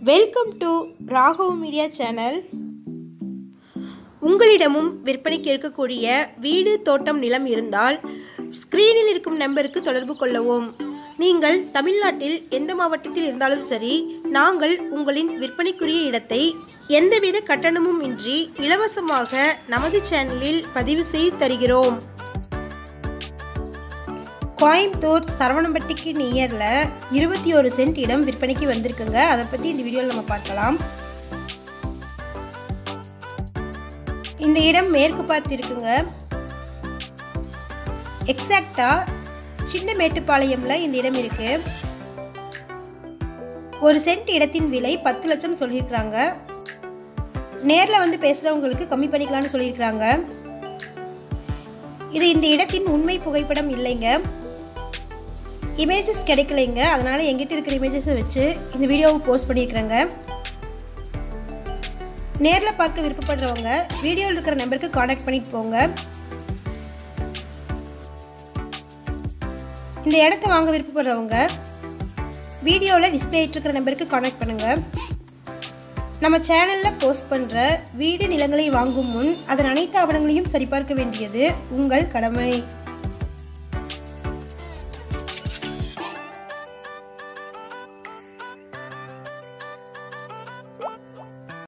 welcome to Raghav media channel உங்களிடமும் விற்பனைக்கு இருக்கக்கூடிய வீடு தோட்டம் நிலம் இருந்தால் ஸ்க்ரீனில் இருக்கும் நம்பருக்கு தொடர்பு கொள்ளவும் நீங்கள் தமிழ்நாட்டில் எந்த மாவட்டத்தில் இருந்தாலும் சரி நாங்கள் உங்களின் விற்பனைக்குரிய இடத்தை எந்தவித கட்டணமும் இன்றி இலவசமாக நமது சேனலில் பதிவு செய்து தருகிறோம் கோயம்புத்தூர் சரவணம்பட்டிக்கு நியரில் இருபத்தி ஒரு சென்ட் இடம் விற்பனைக்கு வந்திருக்குங்க அதை பற்றி இந்த வீடியோவில் நம்ம பார்க்கலாம் இந்த இடம் மேற்கு பார்த்து இருக்குங்க எக்ஸாக்டாக சின்ன மேட்டுப்பாளையம்ல இந்த இடம் இருக்கு ஒரு சென்ட் இடத்தின் விலை பத்து லட்சம் சொல்லியிருக்கிறாங்க நேரில் வந்து பேசுகிறவங்களுக்கு கம்மி பண்ணிக்கலாம்னு சொல்லியிருக்கிறாங்க இது இந்த இடத்தின் உண்மை புகைப்படம் இல்லைங்க இமேஜஸ் கிடைக்கலைங்க அதனால் எங்கிட்ட இருக்கிற இமேஜஸை வச்சு இந்த வீடியோவை போஸ்ட் பண்ணியிருக்கிறேங்க நேரில் பார்க்க விருப்பப்படுறவங்க வீடியோவில் இருக்கிற நம்பருக்கு காண்டாக்ட் பண்ணிட்டு போங்க இந்த இடத்த வாங்க விருப்பப்படுறவங்க வீடியோவில் டிஸ்பிளே இருக்கிற நம்பருக்கு காண்டாக்ட் பண்ணுங்கள் நம்ம சேனலில் போஸ்ட் பண்ணுற வீடு நிலங்களை வாங்கும் முன் அதன் அனைத்து ஆவணங்களையும் சரிபார்க்க வேண்டியது உங்கள் கடமை